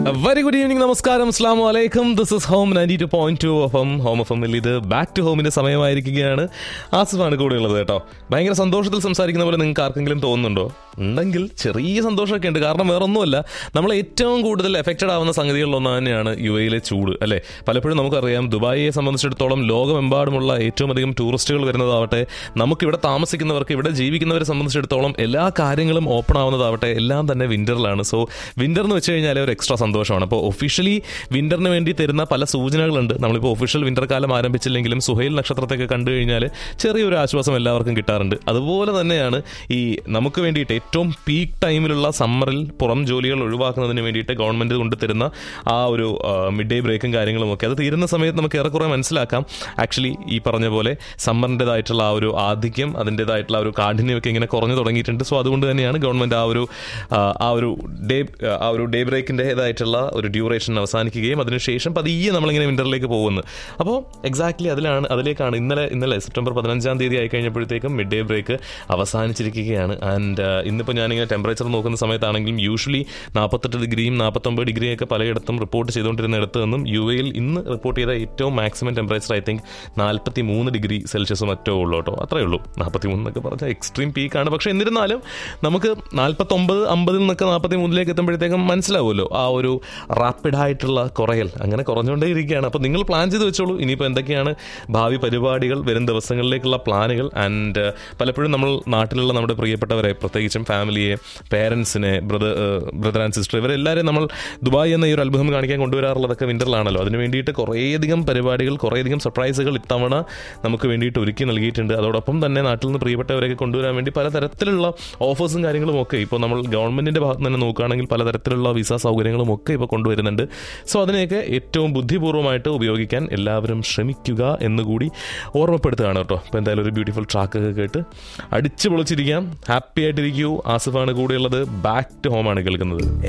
very good evening നമസ്കാരം അസ്ലാം വലൈക്കും this is home ninety two point two F M home F എമ്മിൽ ഇത് ബാക്ക് ടു ഹോമിന്റെ സമയമായിരിക്കുകയാണ് ആസിഫാണ് കൂടെ ഉള്ളത് കേട്ടോ ഭയങ്കര സന്തോഷത്തിൽ സംസാരിക്കുന്ന പോലെ നിങ്ങൾക്ക് ആർക്കെങ്കിലും തോന്നുന്നുണ്ടോ ഉണ്ടെങ്കിൽ ചെറിയ സന്തോഷമൊക്കെ ഉണ്ട് കാരണം വേറെ ഒന്നുമല്ല നമ്മൾ ഏറ്റവും കൂടുതൽ എഫക്റ്റഡ് ആവുന്ന സംഗതികളിലൊന്ന് തന്നെയാണ് യു എയിലെ ചൂട് അല്ലേ പലപ്പോഴും നമുക്കറിയാം ദുബായിയെ സംബന്ധിച്ചിടത്തോളം ലോകമെമ്പാടുമുള്ള ഏറ്റവും അധികം ടൂറിസ്റ്റുകൾ വരുന്നതാവട്ടെ നമുക്കിവിടെ താമസിക്കുന്നവർക്ക് ഇവിടെ ജീവിക്കുന്നവരെ സംബന്ധിച്ചിടത്തോളം എല്ലാ കാര്യങ്ങളും ഓപ്പൺ ആവുന്നതാവട്ടെ എല്ലാം തന്നെ വിന്ററിലാണ് സോ വിന്റർ എന്ന് വെച്ച് കഴിഞ്ഞാൽ ഒരു എക്സ്ട്രാ സന്തോഷമാണ് അപ്പോൾ ഒഫീഷ്യലി വിന്ററിന് വേണ്ടി തരുന്ന പല സൂചനകളുണ്ട് നമ്മളിപ്പോൾ ഒഫീഷ്യൽ വിന്റർ കാലം ആരംഭിച്ചില്ലെങ്കിലും സുഹൈൽ നക്ഷത്രത്തൊക്കെ കണ്ടു കഴിഞ്ഞാൽ ചെറിയൊരു ആശ്വാസം എല്ലാവർക്കും കിട്ടാറുണ്ട് അതുപോലെ തന്നെയാണ് ഈ നമുക്ക് വേണ്ടിയിട്ട് ഏറ്റവും പീക്ക് ടൈമിലുള്ള സമ്മറിൽ പുറം ജോലികൾ ഒഴിവാക്കുന്നതിന് വേണ്ടിയിട്ട് ഗവൺമെന്റ് കൊണ്ടുതരുന്ന ആ ഒരു മിഡ് ഡേ ബ്രേക്കും കാര്യങ്ങളും ഒക്കെ അത് തീരുന്ന സമയത്ത് നമുക്ക് ഏറെക്കുറെ മനസ്സിലാക്കാം ആക്ച്വലി ഈ പറഞ്ഞ പോലെ സമ്മറിൻ്റെതായിട്ടുള്ള ആ ഒരു ആധിക്യം അതിൻ്റെതായിട്ടുള്ള ആ ഒരു കാഠിന്യമൊക്കെ ഇങ്ങനെ കുറഞ്ഞു തുടങ്ങിയിട്ടുണ്ട് സോ അതുകൊണ്ട് തന്നെയാണ് ഗവൺമെന്റ് ആ ഒരു ആ, ആ ഒരു ഡേ ആ ഒരു ഡേ ബ്രേക്കിൻ്റെതായിട്ടുള്ള ഒരു ഡ്യൂറേഷൻ അവസാനിക്കുകയും അതിനുശേഷം പതിയെ നമ്മളിങ്ങനെ വിന്ററിലേക്ക് പോകുന്നത് അപ്പോൾ എക്സാക്ട്ലി അതിലാണ് അതിലേക്കാണ് ഇന്നലെ ഇന്നലെ സെപ്റ്റംബർ പതിനഞ്ചാം തീയതി ആയി കഴിഞ്ഞപ്പോഴത്തേക്കും മിഡ് ഡേ ബ്രേക്ക് അവസാനിച്ചിരിക്കുകയാണ് ആൻഡ് ഇന്നിപ്പോൾ ഞാനിങ്ങനെ ടെമ്പറേച്ചർ നോക്കുന്ന സമയത്താണെങ്കിലും യൂഷ്വലി നാൽപ്പത്തെട്ട് ഡിഗ്രിയും നാൽപ്പത്തൊമ്പത് ഡിഗ്രിയൊക്കെ പലയിടത്തും റിപ്പോർട്ട് ചെയ്തുകൊണ്ടിരുന്നിടത്ത് നിന്നും യു എയിൽ ഇന്ന് റിപ്പോർട്ട് ചെയ്ത ഏറ്റവും മാക്സിമം ടെമ്പറേച്ചർ ഐ തിങ്ക് നാൽപ്പത്തി മൂന്ന് ഡിഗ്രി സെൽഷ്യസ് മറ്റോ ഉള്ളൂ കേട്ടോ അത്രേ ഉള്ളൂ നാൽപ്പത്തി മൂന്ന് എന്നൊക്കെ പറഞ്ഞാൽ എക്സ്ട്രീം പീക്കാണ് പക്ഷേ എന്നിരുന്നാലും നമുക്ക് നാൽപ്പത്തൊമ്പത് അമ്പതിൽ നിന്നൊക്കെ നാൽപ്പത്തി മൂന്നിലേക്ക് എത്തുമ്പോഴത്തേക്കും മനസ്സിലാവുമല്ലോ ആ ഒരു റാപ്പിഡായിട്ടുള്ള കുറയൽ അങ്ങനെ കുറഞ്ഞുകൊണ്ടേ ഇരിക്കുകയാണ് അപ്പോൾ നിങ്ങൾ പ്ലാൻ ചെയ്ത് വെച്ചോളൂ ഇനിയിപ്പോൾ എന്തൊക്കെയാണ് ഭാവി പരിപാടികൾ വരും ദിവസങ്ങളിലേക്കുള്ള പ്ലാനുകൾ ആൻഡ് പലപ്പോഴും നമ്മൾ നാട്ടിലുള്ള നമ്മുടെ പ്രിയപ്പെട്ടവരെ പ്രത്യേകിച്ചും ഫാമിലിയെ പേരൻസിനെ ബ്രദർ ബ്രദർ ആൻഡ് സിസ്റ്റർ ഇവരെല്ലാവരെയും നമ്മൾ ദുബായ് എന്ന ഈ ഒരു അത്ഭുതം കാണിക്കാൻ കൊണ്ടുവരാറുള്ളതൊക്കെ വിന്ററിലാണല്ലോ അതിന് വേണ്ടിയിട്ട് കുറേയധികം പരിപാടികൾ കുറേയധികം സർപ്രൈസുകൾ ഇത്തവണ നമുക്ക് വേണ്ടിയിട്ട് ഒരുക്കി നൽകിയിട്ടുണ്ട് അതോടൊപ്പം തന്നെ നാട്ടിൽ നിന്ന് പ്രിയപ്പെട്ടവരെയൊക്കെ കൊണ്ടുവരാൻ വേണ്ടി പലതരത്തിലുള്ള ഓഫേഴ്സും കാര്യങ്ങളും ഒക്കെ ഇപ്പോൾ നമ്മൾ ഗവൺമെന്റിന്റെ ഭാഗത്ത് നിന്ന് നോക്കുകയാണെങ്കിൽ പലതരത്തിലുള്ള വിസ സൗകര്യങ്ങളും ഒക്കെ ഇപ്പോൾ കൊണ്ടുവരുന്നുണ്ട് സോ അതിനെയൊക്കെ ഏറ്റവും ബുദ്ധിപൂർവ്വമായിട്ട് ഉപയോഗിക്കാൻ എല്ലാവരും ശ്രമിക്കുക എന്നുകൂടി ഓർമ്മപ്പെടുത്തുകയാണ് കേട്ടോ അപ്പോൾ എന്തായാലും ഒരു ബ്യൂട്ടിഫുൾ ട്രാക്കൊക്കെ കേട്ട് അടിച്ചു പൊളിച്ചിരിക്കാം ഹാപ്പി ആയിട്ടിരിക്കൂ ആസിഫാണ് കൂടെയുള്ളത് ബാക്ക് ടു ഹോമാണ് കേൾക്കുന്നത്